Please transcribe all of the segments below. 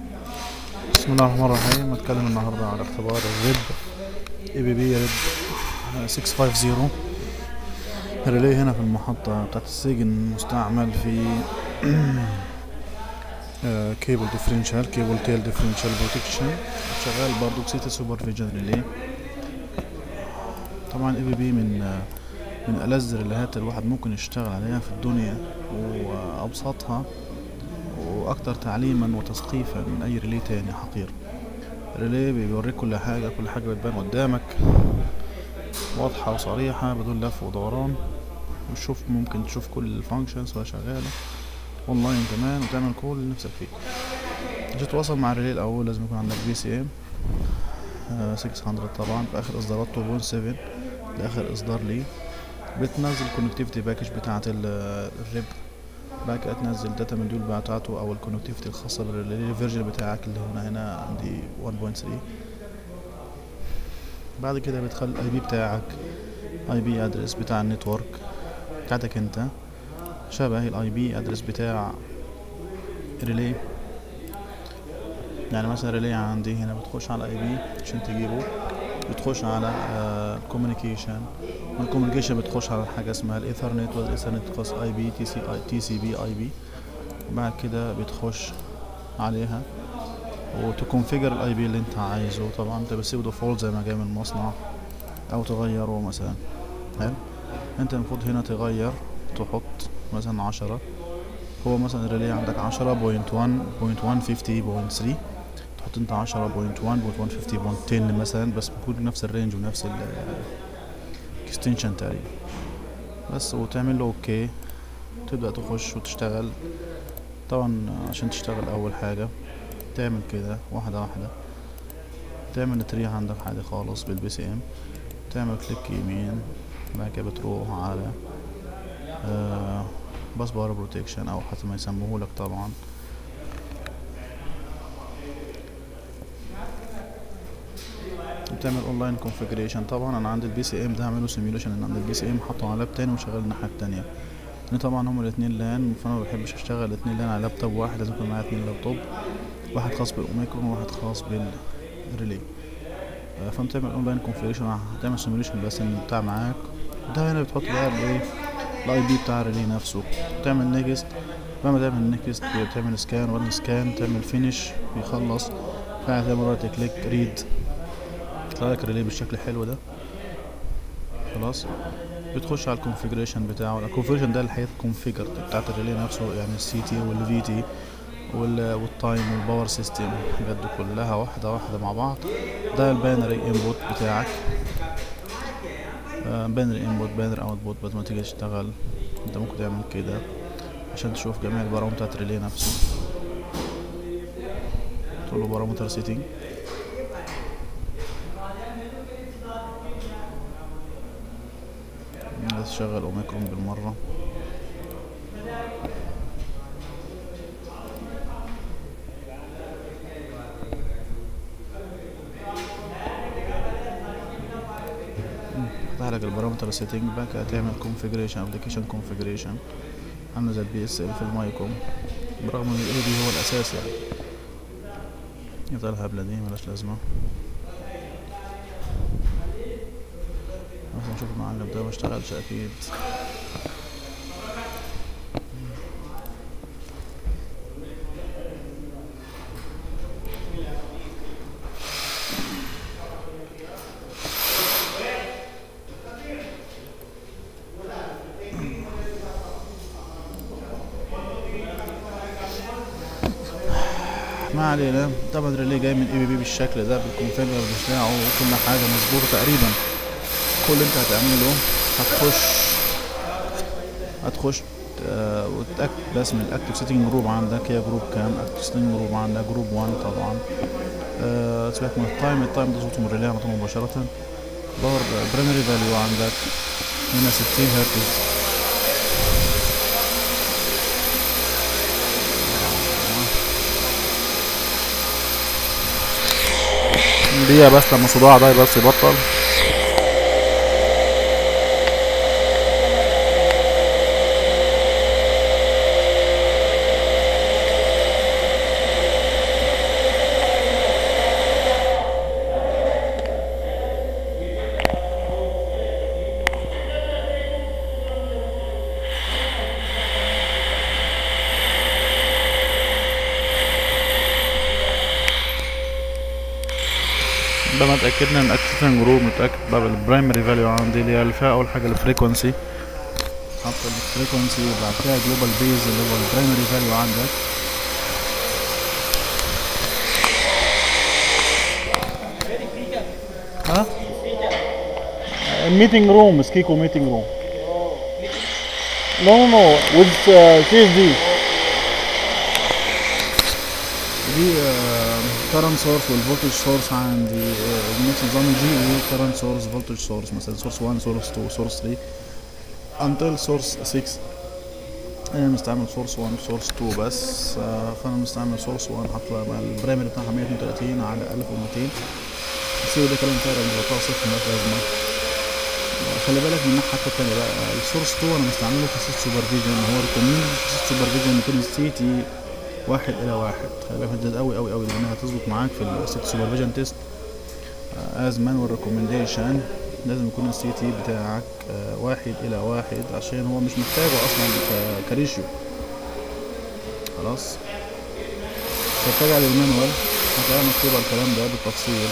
بسم الله الرحمن الرحيم هتكلم النهارده على اختبار الريب اي بي بي ريب 650 ريلي هنا في المحطة بتاعت السجن مستعمل في آه، كيبل ديفرنشال كيبل تيل ديفرنشال بروتكشن شغال برضو بسيتا سوبرفيجن ريلي طبعا اي بي بي من آه، من ألذ الريليهات الواحد ممكن يشتغل عليها في الدنيا وأبسطها وأكتر تعليما وتثقيفا من أي ريلي تاني حقير ريلي بيوريك كل حاجة كل حاجة بتبان قدامك واضحة وصريحة بدون لف ودوران وتشوف ممكن تشوف كل الفانكشنز وهي شغالة اونلاين كمان وتعمل كل اللي نفسك فيه عشان تتواصل مع الريلي الأول لازم يكون عندك بي سي ام 600 طبعا في آخر إصدارات 2.7 ده آخر إصدار ليه بتنزل الكونكتيفيتي باكج بتاعة ال- الريب بعد كده تنزل داتا من دول بتاعته او الكونكتيفيتي الخاصة بالفيرجن بتاعك اللي هنا هنا عندي 1.3 بعد كده بتخلي الاي بي بتاعك اي بي ادرس بتاع النتورك بتاعتك انت شبه الاي بي ادرس بتاع ريلي يعني مثلا ريلي عندي هنا بتخش على اي بي عشان تجيبه بتخش على الكوميونيكيشن والكوميونيكيشن بتخش على حاجه اسمها الايثرنت والايثرنت خاص اي بي تي سي اي تي سي بي اي بي بعد كده بتخش عليها وتكونفيجر الاي بي اللي انت عايزه طبعا انت بتسيبه ديفولت زي ما جاي من المصنع او تغيره مثلا حلو انت المفروض هنا تغير تحط مثلا عشرة هو مثلا الريلي عندك عشرة بوينت وان بوينت وان فيفتي بوينت ثري تحط انت عشرة بوينت وان بوينت وان فيفتي بوينت تن مثلا بس بيكون نفس الرينج ونفس الاكستنشن تقريبا بس وتعمل له اوكي تبدأ تخش وتشتغل طبعا عشان تشتغل اول حاجة تعمل كده واحدة واحدة تعمل التري عندك عادي خالص بالبي سي ام تعمل كليك يمين بعد كده بتروح على آه باس بار بروتكشن او حسب ما يسموهولك طبعا بتعمل اونلاين كونفيجريشن طبعا انا عندي البي سي ام ده هعمله سيميوليشن ان عندي البي سي ام حاطه على لاب تاني وشغال الناحيه التانية لان طبعا هما الاتنين لان فانا ما بحبش اشتغل الاتنين لان على لابتوب واحد لازم يكون معايا اتنين لابتوب واحد خاص بالاوميكرون وواحد خاص بالريلي آه، فانت تعمل اونلاين كونفيجريشن هتعمل سيميوليشن بس ان بتاع معاك ده هنا بتحط بقى الايه الاي بي بتاع الريلي نفسه تعمل نيكست بعد ما تعمل نيكست بتعمل سكان وبعدين سكان تعمل فينش بيخلص بعد تعمل رايت كليك ريد يطلع لك الريلي بالشكل الحلو ده خلاص بتخش على الكونفيجريشن بتاعه الكونفيجريشن ده الحاجات الكونفيجر بتاعت الريلي نفسه يعني السي تي والفي تي والتايم والباور سيستم الحاجات دي كلها واحده واحده مع بعض ده الباينري انبوت بتاعك بانر انبوت بانر اوتبوت بدل ما تيجي تشتغل انت ممكن تعمل كده عشان تشوف جميع البرامج بتاعت الريلي نفسه تقول له بارامتر سيتنج بس شغل اوميكرون بالمرة فتح لك البارامتر سيتنج بقى كده تعمل كونفيجريشن ابلكيشن كونفيجريشن عامله زي البي اس ال في المايكوم برغم ان الاي دي هو الاساس يعني يطلع الهبلة دي ملهاش لازمة مثلا نشوف المعلم ده مشتغلش اكيد ما علينا طبعا الريلي جاي من اي بي بي بالشكل ده بالكونفيجر بتاعه وكل حاجه مظبوطه تقريبا كل اللي انت هتعمله هتخش هتخش آه، وتتاكد بس من الاكتف سيتنج جروب عندك هي جروب كام اكتف سيتنج جروب عندك جروب 1 طبعا آه، سيبك من التايم التايم ده صوته من الريلي على طول مباشره باور برايمري فاليو عندك هنا 60 هرتز دقيقة بس لما صداع ده بس يبطل بعد ما اتاكدنا من اكتيفيشن جروب نتاكد بقى بالبرايمري فاليو عندي اللي هي اللي فيها اول حاجه الفريكونسي حط الفريكونسي وبعد كده جلوبال بيز اللي هو البرايمري فاليو عندك ها meeting room سكيكو meeting room no no no with uh, CSD دي كرنت سورس والفولتج سورس عندي آه، نفس نظام الجي اي كرنت سورس فولتج سورس مثلا سورس 1 سورس 2 سورس 3 until سورس 6 انا مستعمل سورس 1 سورس 2 بس آه، فانا مستعمل سورس 1 حاطط مع البرايمري بتاعها 132 على 1200 السيو ده كلام فارغ بغطاء صفر مالهاش لازمه خلي بالك من الناحيه التانية بقى السورس 2 انا مستعمله في سيت سوبرفيجن هو ريكومند في سيت سوبرفيجن يكون السي تي واحد الى واحد خلي بالك ده قوي قوي قوي لانها هتظبط معاك في السيت سوبرفيجن تيست از مانوال ريكومنديشن لازم يكون السي تي بتاعك آه، واحد الى واحد عشان هو مش محتاجه اصلا ك- كريشيو خلاص فترجع للمانوال هتلاقي مكتوب على الكلام ده بالتفصيل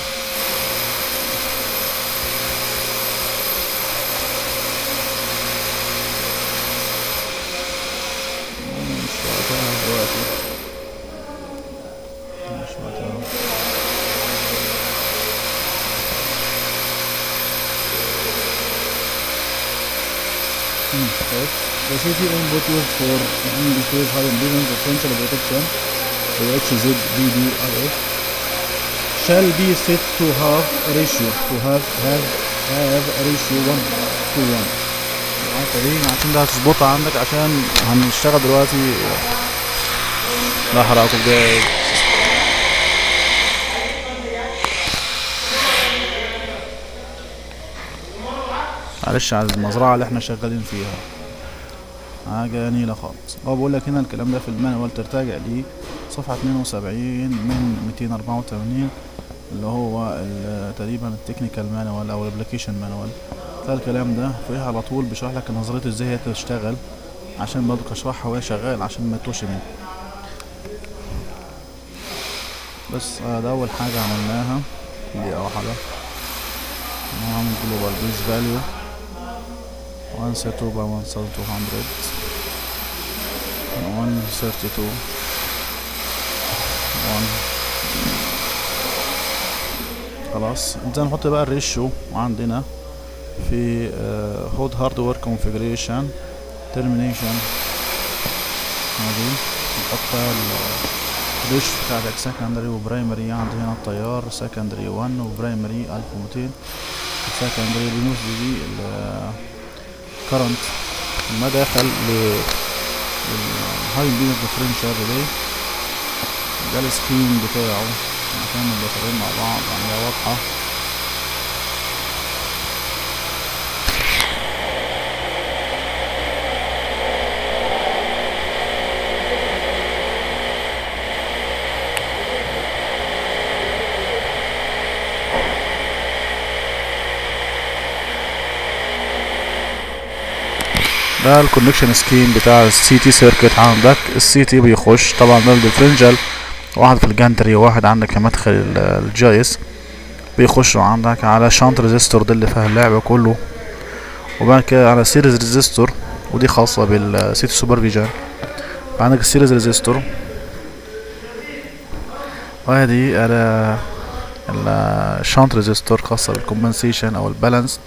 مش وقتها دلوقتي مش وقتها Hmm, yes. The city input used for increase high impedance differential protection the HZBDRF shall be set to have a ratio to have have have a ratio 1 to 1 الحته دي عشان ده هتظبطها عندك عشان هنشتغل دلوقتي لا حرقكم جاي معلش على المزرعة اللي احنا شغالين فيها حاجة نيلة خالص هو بيقول لك هنا الكلام ده في المانوال ترتجع ليه صفحة 72 من 284 اللي هو ال- تقريبا التكنيكال مانوال او الابلكيشن مانوال تلاقي الكلام ده فيها على طول بيشرح لك نظريته ازاي هي تشتغل عشان برضه اشرحها وهي شغال عشان ما تتوهش مني بس آه ده اول حاجة عملناها دي اول حاجة نعمل جلوبال بيز فاليو 132 by 1200 132 1 خلاص انت نحط بقى الريشيو عندنا في هود هاردوير كونفيجريشن ترمينيشن هذه نحط الريشيو بتاعتك سكندري وبرايمري عندي هنا التيار سكندري 1 وبرايمري 1200 سكندري ريموف دي الكرنت ما داخل ل الهاي امبيدنس ديفرنشال ريلي ده السكرين بتاعه عشان نبقى شغالين مع بعض عملية واضحة ده الكونكشن سكيم بتاع السي تي سيركت عندك السي تي بيخش طبعا ده الديفرنشال واحد في الجانتري وواحد عندك في مدخل ال- الجايس بيخشوا عندك على شانت ريزيستور ده اللي فيها اللعبة كله وبعد كده على سيريز ريزيستور ودي خاصة بالسيتي سوبرفيجن عندك السيريز ريزيستور وهذه على الشانت ريزيستور خاصة بالكومبنسيشن او البالانس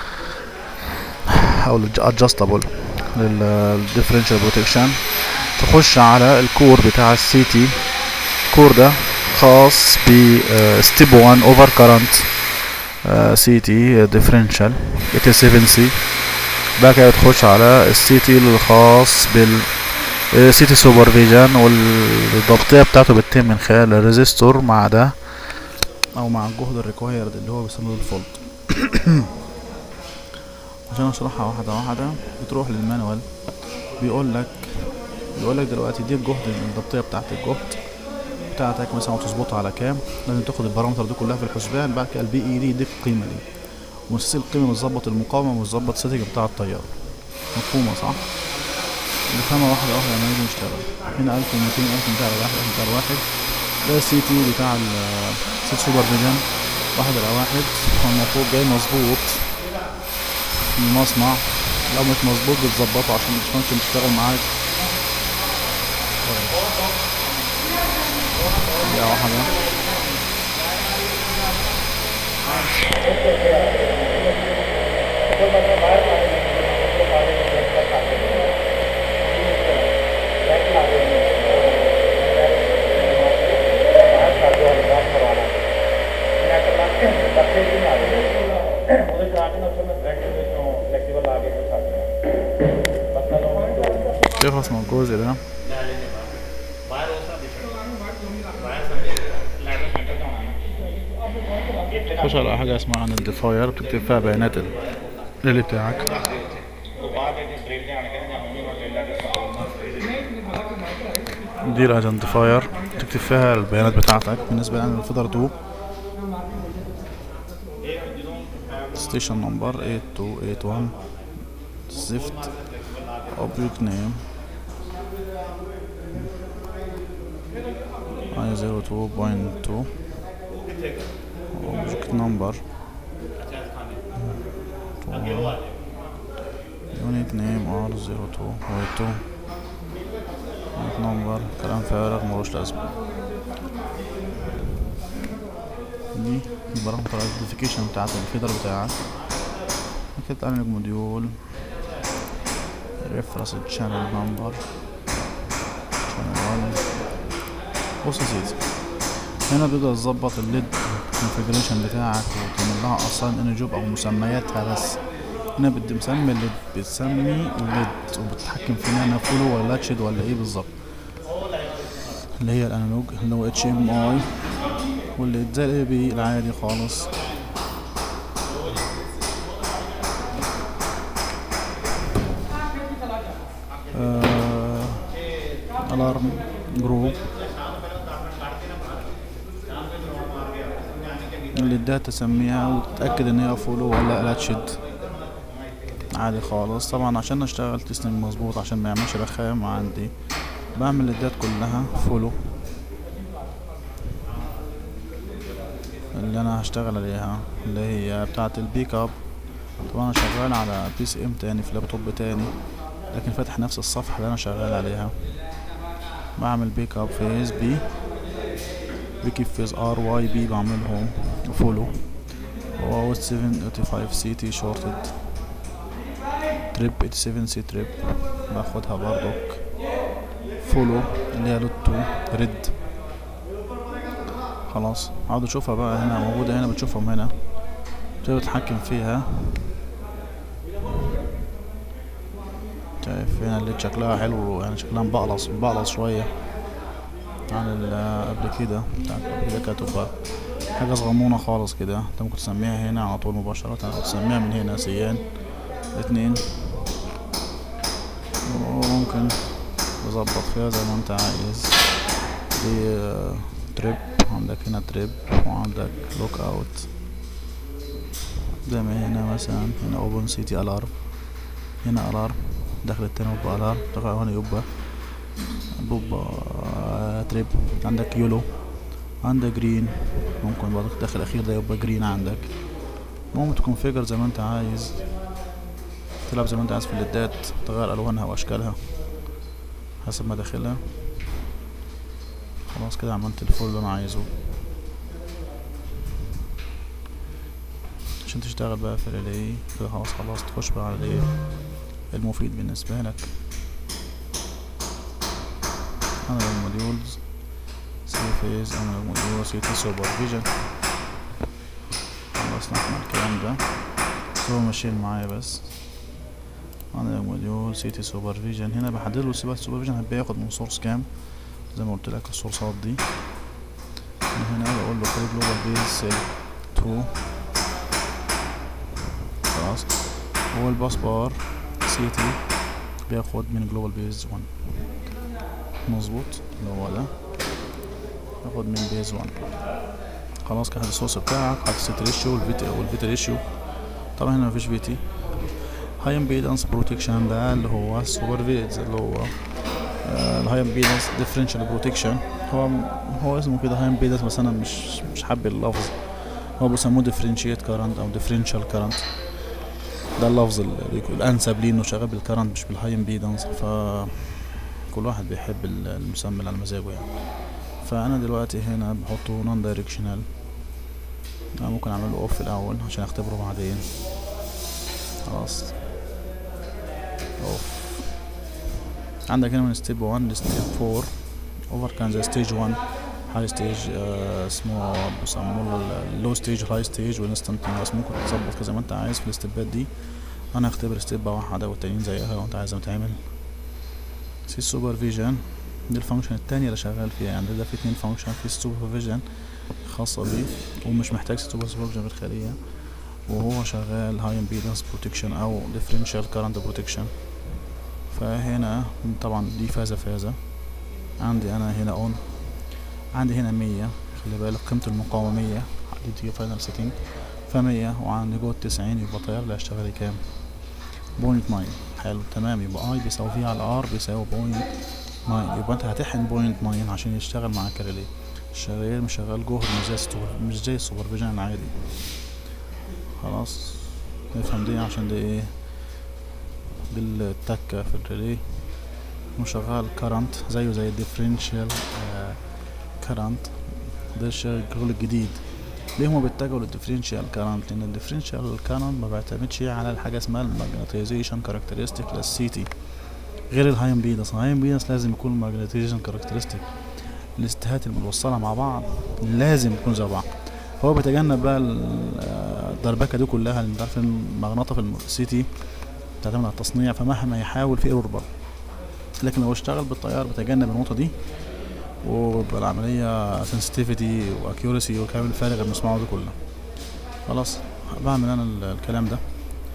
او الادجستبل للديفرنشال بروتكشن تخش على الكور بتاع السي تي الكور ده خاص ب ستيب 1 اوفر كارنت سي تي ديفرنشال 87 سي بعد كده تخش على السي تي الخاص بال سي تي سوبرفيجن والضبطية بتاعته بتتم من خلال الريزيستور مع ده او مع الجهد الريكوايرد اللي هو بيسموه الفولت عشان اشرحها واحدة واحدة بتروح للمانوال بيقول لك بيقول لك دلوقتي دي الجهد الضبطية بتاعت الجهد بتاعتك مثلا وتظبطها على كام لازم تاخد البارامتر دي كلها في الحسبان بعد كده البي اي دي يديك القيمة دي وتسيب القيمة بتظبط المقاومة وتظبط السيتنج بتاع التيار مفهومة صح؟ نفهمها واحدة واحدة لما نيجي نشتغل هنا 1200 1200 على واحد 1200 على واحد ده السي تي بتاع السيت سوبر فيجن واحد على واحد هو المفروض جاي مظبوط من المصنع لو مش مظبوط بتظبطه عشان مش ممكن تشتغل معاك يا واحدة ਉਹਦੇ ਕਰਾ ਕੇ ਨਾ ਉੱਥੇ ਮੈਂ ਬ੍ਰੈਕਟ ਵਿੱਚੋਂ ਫਲੈਕਸੀਬਲ ਲਾ ਕੇ ਫਿਰ ਸਕਦੇ ਹਾਂ ਬਸ ਤਾਂ ਉਹ تخلص من الجزء ده ਬਾਹਰ ਉਸ ਦਾ ਬਾਹਰ ਸਮਝੇ ਲੈਟਰ ਸੈਂਟਰ ਤੋਂ ਆਉਣਾ خش على حاجة اسمها ايدنتيفاير بتكتب فيها بيانات الريلي بتاعك ਉਹ ਬਾਅਦ ਵਿੱਚ ਡ੍ਰਿਲ ਜਾਣ ਕੇ ਜਾਂ ਮੰਮੀ ਨੂੰ ਡ੍ਰਿਲ ਲਾ ਕੇ دي الايدنتيفاير تكتب فيها البيانات بتاعتك بالنسبة لنا الفيدر 2 ستيشن نمبر 8281 زفت object name I 02.2 object number unit name R02.2 unit number كلام فارغ ملوش لازمة دي البرامج الايدنتيفيكيشن بتاعت الفيدر بتاعك كده تعمل موديول ريفرنس channel نمبر channel 1 بص يا سيدي هنا بيبدأ تظبط الليد configuration بتاعك وتعمل لها assign ان جوب او مسمياتها بس هنا بت- مسمي الليد بتسمي الليد وبتتحكم في هنا فولو ولا لاتشد ولا ايه بالظبط اللي هي الانالوج اللي هو اتش ام اي واللي زي الاي بي العادي خالص آه الارم جروب اللي اداها تسميها وتتأكد ان هي فولو ولا لاتشد عادي خالص طبعا عشان اشتغل تسليم مظبوط عشان ما يعملش رخام عندي بعمل الدات كلها فولو اللي انا هشتغل عليها اللي هي بتاعة البيك اب طبعا انا شغال على بي سي ام تاني في لابتوب تاني لكن فاتح نفس الصفحة اللي انا شغال عليها بعمل بيك اب فيز بي بيكيب فيز ار واي بي بعملهم فولو و 785 سي تي شورتد تريب 87 سي تريب باخدها برضك فولو اللي هي لوت 2 ريد خلاص عاوز اشوفها بقى هنا موجودة هنا بتشوفهم هنا تقدر تتحكم فيها شايف هنا اللي شكلها حلو يعني شكلها مبقلص مبقلص شوية عن ال- قبل كده بتاعت قبل كده كانت تبقى حاجة صغنونة خالص كده انت ممكن تسميها هنا على طول مباشرة او تسميها من هنا سيان اتنين وممكن تظبط فيها زي ما انت عايز دي آه، تريب عندك هنا تريب وعندك لوك اوت زي ما هنا مثلا هنا اوبن سيتي الارم هنا الارم داخل التاني يبقى الارم داخل هنا يبقى بيبقى آه، تريب عندك يولو عندك جرين ممكن برضك داخل الاخير ده يبقى جرين عندك ممكن تكونفيجر زي ما انت عايز تلعب زي ما انت عايز في الليدات تغير الوانها واشكالها حسب ما داخلها خلاص كده عملت الفول اللي انا عايزه عشان تشتغل بقى في الريلي كده خلاص خلاص تخش بقى على الايه المفيد بالنسبة لك انا الموديولز سي فيز انا الموديول سي تي سوبرفيجن خلصنا احنا الكلام ده بس هو ماشيين معايا بس انا الموديول سي تي سوبرفيجن هنا بحدد له سيبات سوبرفيجن بياخد من سورس كام زي ما قلت لك السورسات دي من هنا بقول له خلي جلوبال بيز سيل 2 خلاص هو الباس بار سي تي بياخد من جلوبال بيز 1 مظبوط اللي هو ده ياخد من بيز 1 خلاص كده السورس بتاعك حاطط الست ريشيو والفيتا والفيتا ريشيو طبعا هنا مفيش فيتي هاي امبيدنس بروتكشن ده اللي هو السوبر فيز اللي هو الهاي امبيدنس ديفرنشال بروتكشن هو هو اسمه كده هاي امبيدنس بس انا مش مش حابب اللفظ هو بيسموه differentiate current او differential current ده اللفظ اللي بيكون الانسب ليه انه شغال بالكرنت مش بالهاي امبيدنس ف كل واحد بيحب ال- المسمى اللي على مزاجه يعني فانا دلوقتي هنا بحطه نون دايركشنال انا ممكن اعمله اوف الاول عشان اختبره بعدين خلاص اوف عندك هنا من ستيب 1 لستيب 4 اوفر كان زي ستيج 1 هاي ستيج اسمه بيسموه اللو ستيج هاي ستيج والانستنتينوس ممكن تظبط كذا ما انت عايز في الاستبات دي انا هختبر ستيب واحده والتانيين زيها لو انت عايزها تعمل سي سوبرفيجن دي الفانكشن التانية اللي شغال فيها يعني ده في اتنين فانكشن في سوبرفيجن خاصة بيه ومش محتاج سوبرفيجن بالخلية وهو شغال هاي امبيدنس بروتكشن او ديفرنشال كارنت بروتكشن فهنا طبعا دي فازة فازة عندي انا هنا اون عندي هنا مية خلي بالك قيمة المقاومة مية دي تيجي فاينل سيتنج فمية وعندي جوه تسعين يبقى التيار اللي هيشتغل كام بوينت ناين حلو تمام يبقى اي بيساوي في على ار بيساوي بوينت ناين يبقى انت هتحقن بوينت ناين عشان يشتغل معاك الريلي الشغال مش شغال جهد مش زي السوبر مش زي السوبرفيجن العادي خلاص نفهم دي عشان دي ايه دي التكة في الريلي وشغال كارنت زيه زي الديفرنشال كارنت ده الشغل الجديد ليه هما بيتجهوا للديفرنشال كارنت لان الديفرنشال كارنت ما بيعتمدش على الحاجه اسمها الماجنتيزيشن كاركترستيك للسيتي غير الهاي امبيدنس الهاي امبيدنس لازم يكون الماجنتيزيشن كاركترستيك الاستهات الموصله مع بعض لازم يكون زي بعض هو بيتجنب بقى ال- الدربكه دي كلها اللي انت عارف المغناطه في السيتي بتعتمد على التصنيع فمهما يحاول في ايرور برضه لكن لو اشتغل بالتيار بتجنب النقطه دي وبيبقى العملية sensitivity واكيورسي والكلام الفارغ اللي بنسمعه ده كله خلاص بعمل انا ال- الكلام ده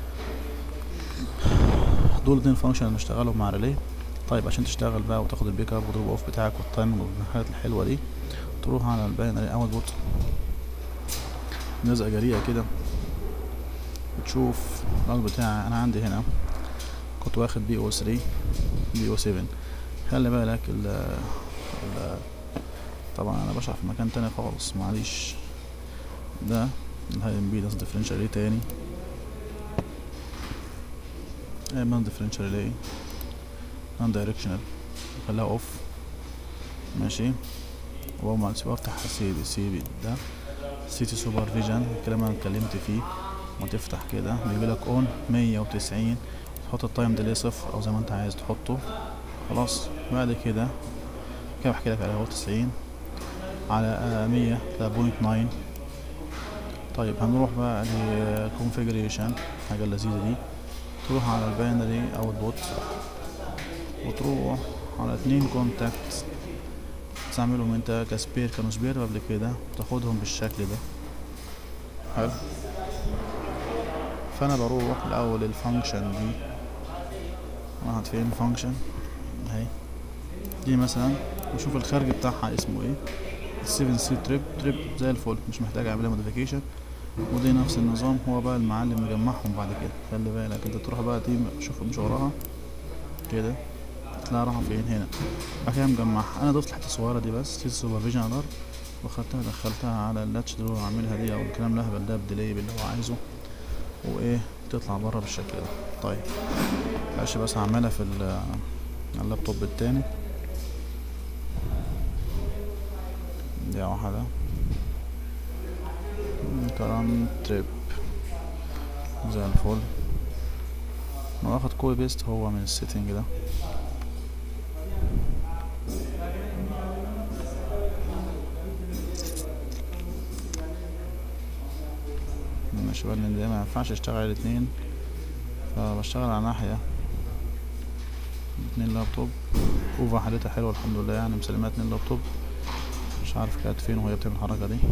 دول اتنين فانكشن اللي بنشتغلهم مع ريلي طيب عشان تشتغل بقى وتاخد البيك اب والدروب اوف بتاعك والتايمنج والحاجات الحلوه دي تروح على الباينري اوت بوت نزقه جريئه كده وتشوف الراجل بتاعي انا عندي هنا كنت واخد بي او 3 بي او 7 خلي بالك ال ال- طبعا انا بشرح في مكان تاني خالص معليش ده الهاي امبيدنس ديفرنشال ايه تاني ايمن ديفرنشال ايه نون دايركشنال خليها اوف ماشي واول ما بفتح سي بي سي بي ده سيتي سوبر فيجن الكلام اللي انا اتكلمت فيه وتفتح كده بيجي لك اون 190 تحط التايم ديلي صفر او زي ما انت عايز تحطه خلاص بعد كده كده بحكي لك على هو 90 على 100 ده بوينت 9 طيب هنروح بقى لكونفيجريشن الحاجة اللذيذة دي تروح على الباينري او البوت وتروح على اتنين كونتاكت تعملهم انت كسبير كانوا سبير قبل كده تاخدهم بالشكل ده حلو فانا بروح الاول الفانكشن دي واحد فين فانكشن اهي دي مثلا وشوف الخارج بتاعها اسمه ايه السيفن سي تريب تريب زي الفل مش محتاج اعملها موديفيكيشن ودي نفس النظام هو بقى المعلم مجمعهم بعد كده خلي بالك انت تروح بقى دي شوف مش وراها كده تطلع راحة فين هنا بعد كده مجمعها انا ضفت الحته الصغيره دي بس في سوبرفيجن على الارض وخدتها دخلتها على اللاتش اللي هو عاملها دي او الكلام الاهبل ده بديلي باللي هو عايزه وايه تطلع بره بالشكل ده طيب معلش بس هعملها في ال- على اللابتوب التاني دي واحدة كرام تريب زي الفل انا واخد كوبي بيست هو من السيتنج ده ماشي بقى لان ده ما ينفعش اشتغل الاتنين فبشتغل على ناحية اتنين لابتوب اوفا حالتها حلوة الحمد لله يعني مسلمات اتنين لابتوب مش عارف كانت فين وهي بتعمل الحركة دي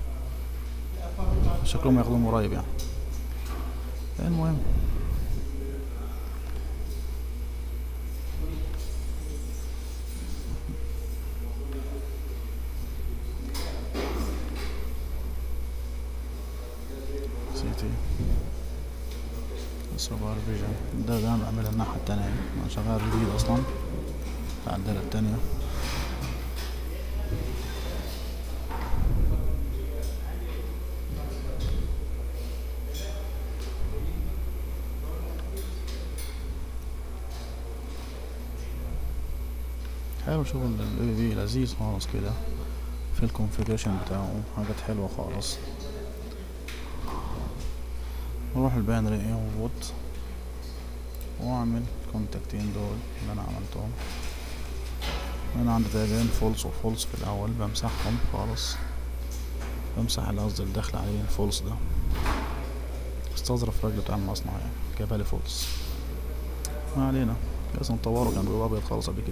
شكلهم ياخدوهم قريب يعني المهم سيتي سوبر فيجن ده ده انا بعملها الناحية التانية انا شغال جديد اصلا على الدالة التانية حلو شغل ال بي لذيذ خالص كده في الكونفيجريشن بتاعه حاجات حلوة خالص نروح البانري انبوت واعمل الكونتاكتين دول اللي انا عملتهم هنا عندي تاجين فولس وفولس في الاول بمسحهم خالص بمسح اللي قصدي اللي داخل عليه الفولس ده استظرف الراجل بتاع المصنع يعني جابها لي فولس ما علينا لازم نطوره كان بيبقى ابيض خالص قبل كده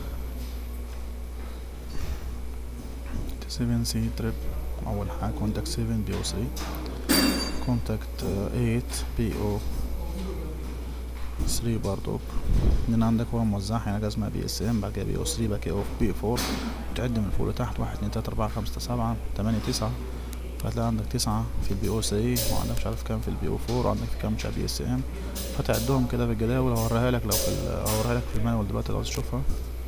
7 سي تريب اول حاجه كونتاكت 7 بي او 3 كونتاكت 8 بي او 3 برضو من عندك هو موزعها حاجه اسمها بي اس ام بعد كده بي او 3 بعد كده بي 4 وتعد من فوق لتحت واحد اتنين تلاته اربعه خمسه سبعه تمانية تسعه فهتلاقي عندك تسعة في البي او 3 وعندك مش عارف كام في البي او 4 وعندك في كام مش عارف بي اس ام فتعدهم كده في الجداول هوريها لك لو في ال- هوريها لك في المانوال دلوقتي لو عايز تشوفها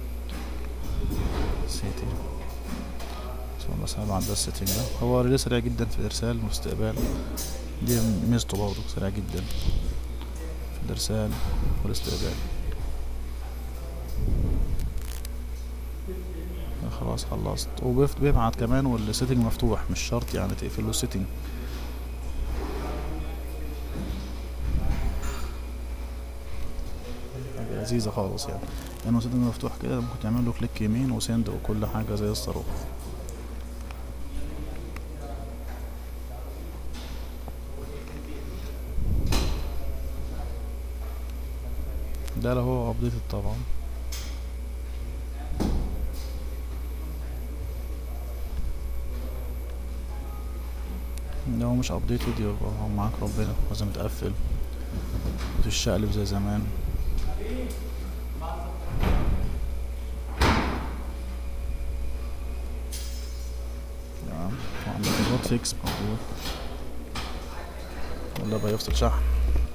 سيتي بس انا بعد السيتنج ده هو ريلي سريع جدا في الارسال والاستقبال دي ميزته برضه سريع جدا في الارسال والاستقبال خلاص خلصت وبيبعت كمان والسيتنج مفتوح مش شرط يعني تقفل له السيتنج حاجة لذيذة خالص يعني لأنه سيتنج مفتوح كده ممكن تعمل له كليك يمين وسند وكل حاجة زي الصاروخ ده لو هو ابديتد طبعا لو مش ابديتد يبقى هو معاك ربنا لازم تقفل وتشقلب زي زمان تمام وعندك الهوت فيكس موجود ولا بقى يفصل شحن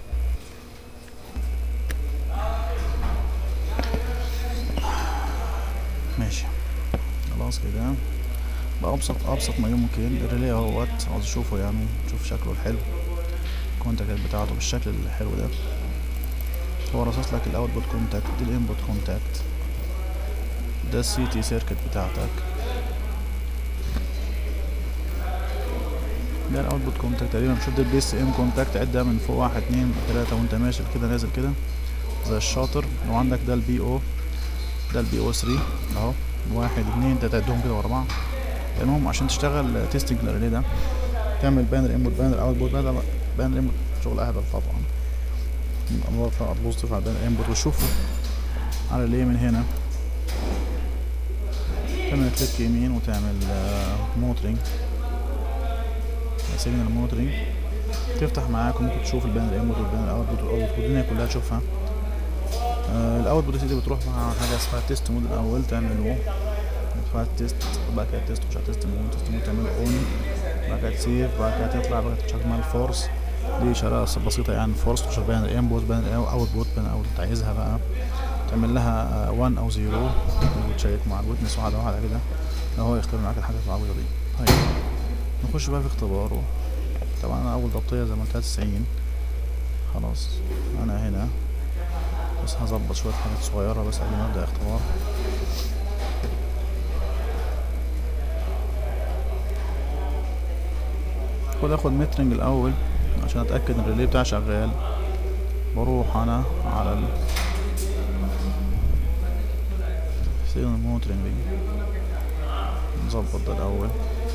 ماشي خلاص كده بأبسط أبسط ما يمكن الريلي اهوت عاوز اشوفه يعني شوف شكله الحلو الكونتاكت بتاعته بالشكل الحلو ده هو رصص لك الاوتبوت كونتاكت دي الانبوت كونتاكت ده السي تي سيركت بتاعتك ده الاوتبوت كونتاكت تقريبا شوف ده البي اس ام كونتاكت عدها من فوق واحد اتنين تلاتة وانت ماشي كده نازل كده زي الشاطر وعندك ده البي او ده البي او 3 اهو واحد اتنين تلاتة تعدهم كده ورا بعض المهم عشان تشتغل تيستنج للريلي ده تعمل بانر انبوت بانر اوتبوت بانر بانر انبوت شغل اهبل طبعا نرفع البوزيتيف على البانر انبوت وتشوفه على الريلي من هنا تعمل كليك يمين وتعمل موترينج سيجنال موترينج تفتح معاك وممكن تشوف البانر انبوت والبانر اوتبوت والاوتبوت والدنيا كلها تشوفها آه الاوتبوت دي بتروح مع حاجه اسمها تيست مود الاول تعمله تدفع تيست وبعد كده تيست مش تيست مود تيست مود تعمل اون بعد كده تسيف بعد كده تطلع بعد كده تشغل الفورس دي اشاره بسيطه يعني فورس تشوف بين الانبوت بين الاوتبوت بين الاوت انت عايزها بقى تعمل لها 1 او 0 وتشيك مع الويتنس واحده واحده كده لو هو يختار معاك الحاجات العبيطه دي طيب نخش بقى في اختباره طبعا انا اول ضبطيه زي ما قلت 90 خلاص انا هنا بس هظبط شويه حاجات صغيره بس قبل ما ابدا اختبار خد اخد مترنج الاول عشان اتاكد ان الريلي بتاعي شغال بروح انا على ال سيجنال موترنج نظبط ده الاول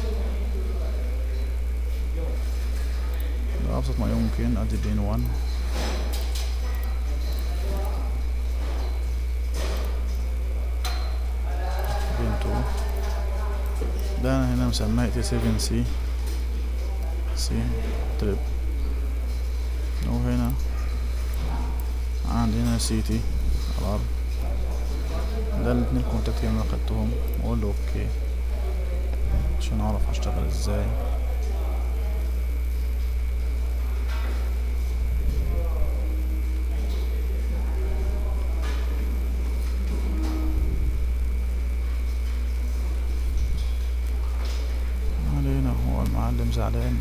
ده ابسط ما يمكن ادي بين 1 بين 2 ده انا هنا مسميه تي 7 سي سي تريب وهنا عندنا سي تي على الارض ده الاتنين كونتاكت اللي انا خدتهم واقول له اوكي عشان اعرف اشتغل ازاي علينا هو المعلم زعلان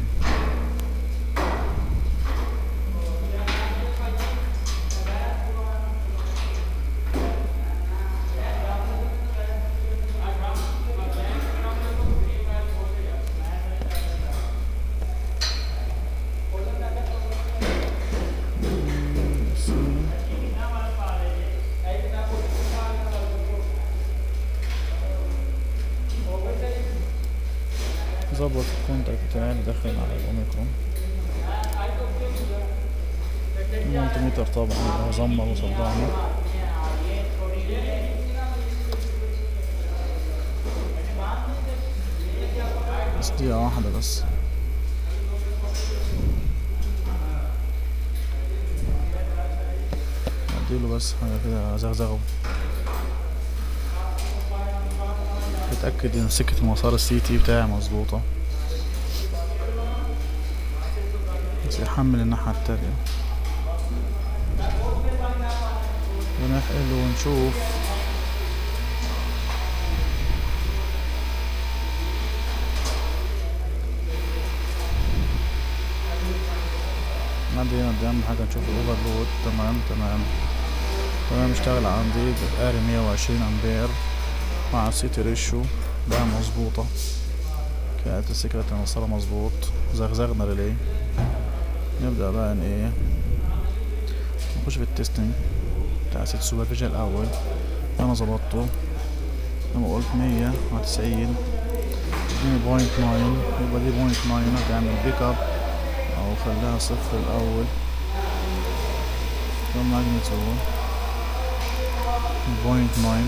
اظبط الكونتاكت بتاعي اللي داخل على الاوميكرون المالتيميتر طبعا هزمر وصدعني بس دقيقة واحدة بس اديله بس حاجة كده زغزغه اتأكد ان سكة المسار السي تي بتاعي مظبوطة بس يحمل الناحية التانية ونحقل ونشوف عندي هنا قدام حاجة نشوف الاوفرلود تمام تمام تمام اشتغل عندي بقاري مية وعشرين امبير مع السيتي ريشو بقى مظبوطة كانت السكرة الموصلة مظبوط زغزغنا ريلي نبدأ بقى ان ايه نخش في التستنج بتاع سيت سوبرفيجن الأول أنا ظبطته لما قلت مية مع تسعين اديني بوينت ناين يبقى دي بوينت ناين هتعمل بيك اب أو خليها صفر الأول ده ماجنتيود بوينت ناين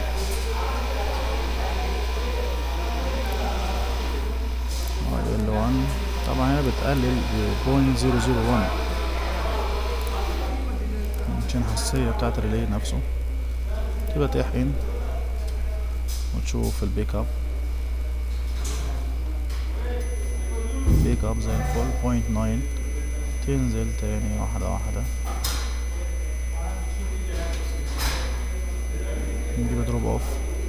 ال 1 طبعا هنا بتقلل بوينت زيرو زيرو وان عشان الحساسية بتاعت الريلي نفسه تبقى تحقن وتشوف البيك اب بيك اب زي الفل بوينت ناين تنزل تاني واحدة واحدة نجيب دروب اوف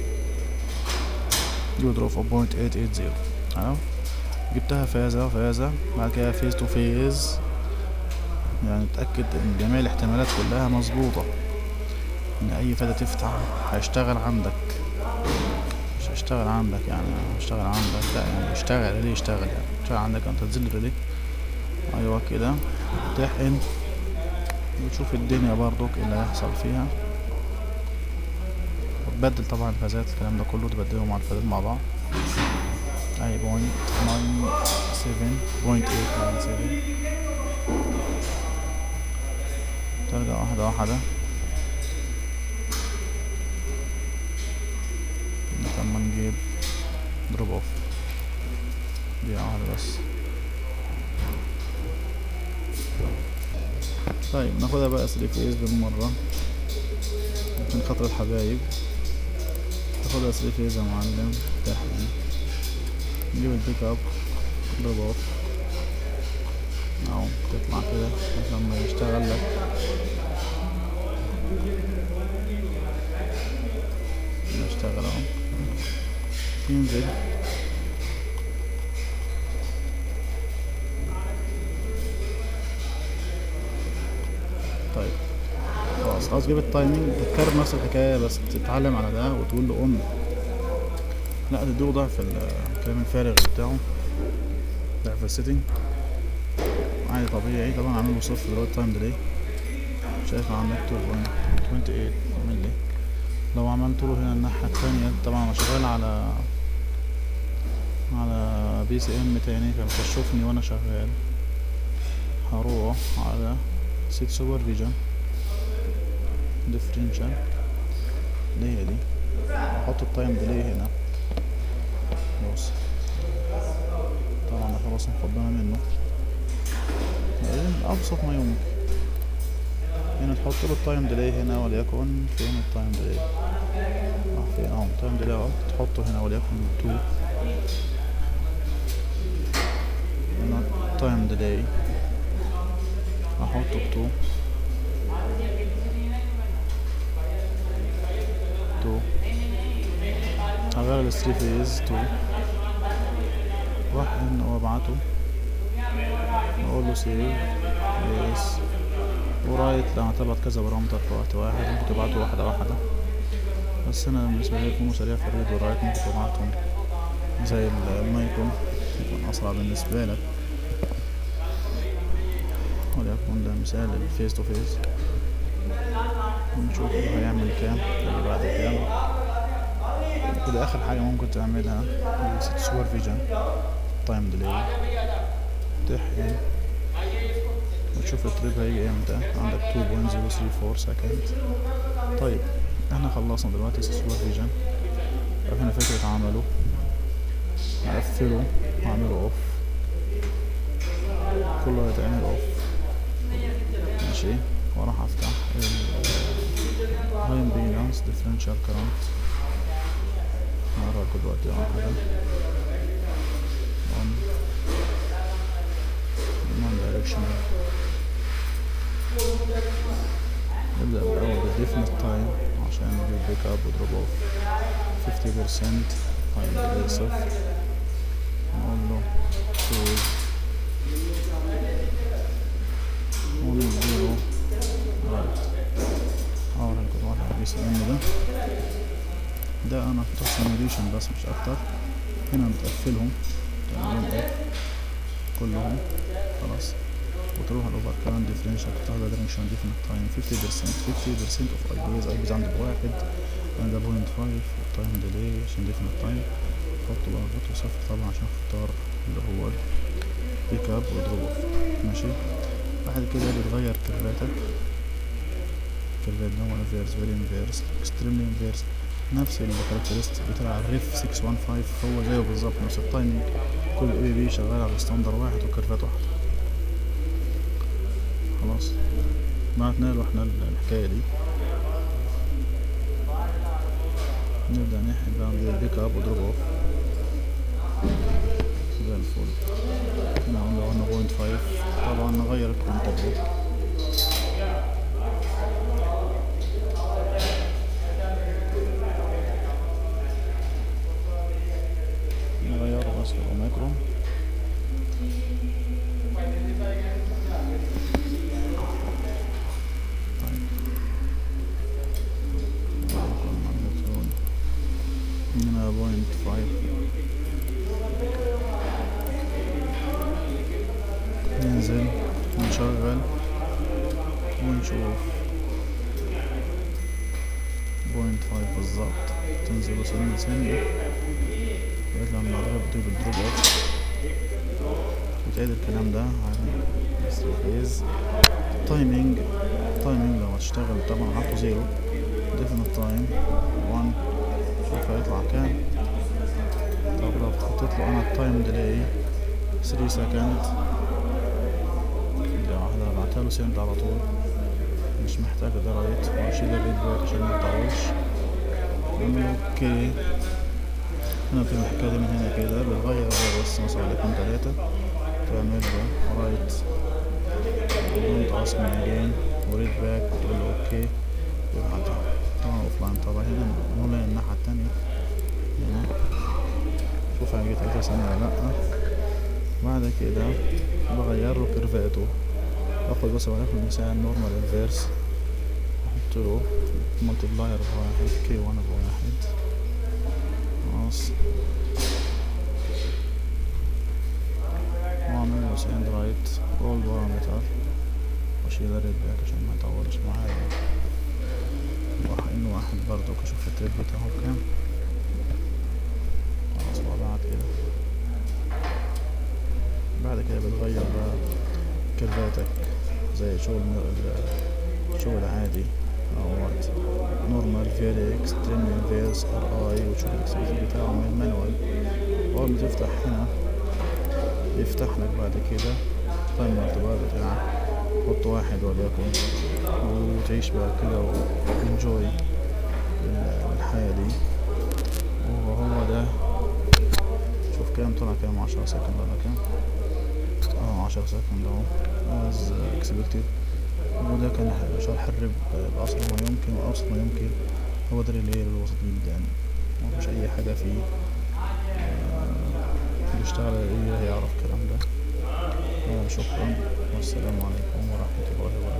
نجيب دروب اوف بوينت ايت ايت زيرو تمام جبتها فازة فازة بعد كده فيز تو فيز يعني اتأكد ان جميع الاحتمالات كلها مظبوطة ان اي فازة تفتح هيشتغل عندك مش هيشتغل عندك يعني هيشتغل عندك لا يعني يشتغل ليه يشتغل يعني يشتغل عندك انت تنزل ريلي ايوه كده تحقن وتشوف الدنيا برضك ايه اللي هيحصل فيها وتبدل طبعا الفازات الكلام ده كله تبدلهم مع الفازات مع بعض اي بوينت ناين سيفن بوينت ايت ناين سيفن ترجع واحدة واحدة لما نجيب دروب اوف دقيقة واحدة بس طيب ناخدها بقى سري فيز بالمرة عشان خاطر الحبايب ناخدها سري فيز يا معلم تحدي نجيب البيك اب دروب اوف اهو تطلع كده لما يشتغل لك يشتغل اهو ينزل طيب خلاص خلاص جيب التايمينج بتكرر نفس الحكاية بس تتعلم على ده وتقول له اون لا تديله ضعف الكلام الفارغ بتاعه ضعف السيتنج عادي طبيعي طبعا عامل له صفر دلوقتي تايم ديلي شايف عندك 2.28 ملي لو عملت له هنا الناحية التانية طبعا انا شغال على على بي سي ام تاني فبتشوفني وانا شغال هروح على سيت سوبر فيجن ديفرنشال اللي هي دي احط التايم ديلي هنا بص طبعا خلاص مفضلة منه ابسط ما يمكن هنا تحط له التايم ديلي هنا وليكن فين التايم ديلي اه فين اهو التايم ديلي اهو تحطه هنا وليكن 2 هنا التايم ديلي احطه ب 2 2 هغير الثري فيز 2 راح هنا وابعته اقول له سيف يس ورايت لو هتبعت كذا بارامتر في وقت واحد ممكن تبعته واحدة واحدة بس انا بالنسبة لي يكونوا سريع في الريد والرايت ممكن تبعتهم زي المايكون يكون اسرع بالنسبة لك وليكن ده مثال الفيس تو فيس ونشوف هيعمل كام اللي بعد كام كده اخر حاجة ممكن تعملها سوبر فيجن التايم ديلي تحقن وتشوف التريب هيجي امتى عندك 2.034 سكند طيب احنا خلصنا دلوقتي سوبرفيجن هنا فكرة عمله هقفله هعمله اوف كله هيتعمل اوف ماشي وراح افتح ال امبيدنس ديفرنشال كرنت هراكم دلوقتي واحدة on non directional نبدأ بالأول بالديفنت تايم عشان نجيب بيك اب ودروب اوف 50% تايم ديلي صفر نقول له choose ونديله رايت هوري لكم واحد بي سي ام ده ده انا فتح سيميوليشن بس مش اكتر هنا بتقفلهم تعملهم اوف كلهم خلاص وتروح الاوفر كمان ديفرنشال تفتح له ديفرنشال ديفرنت تايم 50% 50% اوف اي بيز اي بيز عندك واحد انا ده بوينت 5 والتايم ديلي عشان ديفرنت تايم حط بقى فوتو صفر طبعا عشان اختار اللي هو بيك اب ودروب اوف ماشي بعد كده بتغير كيرفاتك كيرفات ده انفيرس فيري انفيرس اكستريملي انفيرس نفس الكاركترستيك بتاع الريف 615 هو زيه بالظبط نفس التايمينج كل اي بي شغال على ستاندر واحد وكيرفات واحدة خلاص بعتنا له احنا الحكاية دي نبدأ نحن بقى ندير بيك اب ودروب اوف زي الفل هنا قلنا قلنا بوينت فايف طبعا نغير الكونتر نغيره بس للأوميكرون هنا بوينت فايف ننزل ونشغل ونشوف بوينت فايف بالظبط تنزل وصلنا ثانية يطلع من العربية بتجيب الدروب اوف وتعيد الكلام ده على فيز تايمينج تايمينج لو هتشتغل طبعا حطه زيرو ديفنت تايم 1 شوف هيطلع كام طب لو حطيت له انا التايم ديلي 3 سكند دقيقة واحدة هبعتها له سند على طول مش محتاج ده رايت واشيل الريد باك عشان ميطولش اعمل اوكي هنا بتعمل الحكاية دي من هنا كده بتغير ده بس مثلا اتنين تلاتة تعمل له رايت دونت اسك مي اجين وريد باك وتقول له اوكي يبعتها طبعا اوف لاين طبعا هنا نقول الناحية التانية هنا شوف هيجي تلاتة ثانية ولا لأ بعد كده بغير له كيرفاته باخد بس وليكن مثال نورمال انفيرس احط له ملتبلاير بواحد كي وانا بواحد خلاص واعمل له ساند رايت رول بارامتر واشيل الريد باك عشان ما يطولش معايا واحد واحد برضو اشوف التريب بتاعه كام خلاص وضعت كده بعد كده بتغير بقى كيرفاتك زي شغل شغل عادي اهوت نورمال فيري اكستريم انفيرس ار اي وتشوف الاكسبريشن بتاعه من المانوال اول ما تفتح هنا يفتح لك بعد كده تايم الارتباط بتاعك حط واحد وليكن وتعيش بقى كده وانجوي الحياة دي وهو ده شوف كام طلع كام عشرة سكند ولا كام اه عشرة سكند اهو از اكسبكتد وده كان شرح الرب بأسرع ما يمكن وأبسط ما يمكن هو ده اللي الوسط جدا مفيش أي حاجة فيه اللي اشتغل ايه هيعرف الكلام ده شكرا والسلام عليكم ورحمة الله وبركاته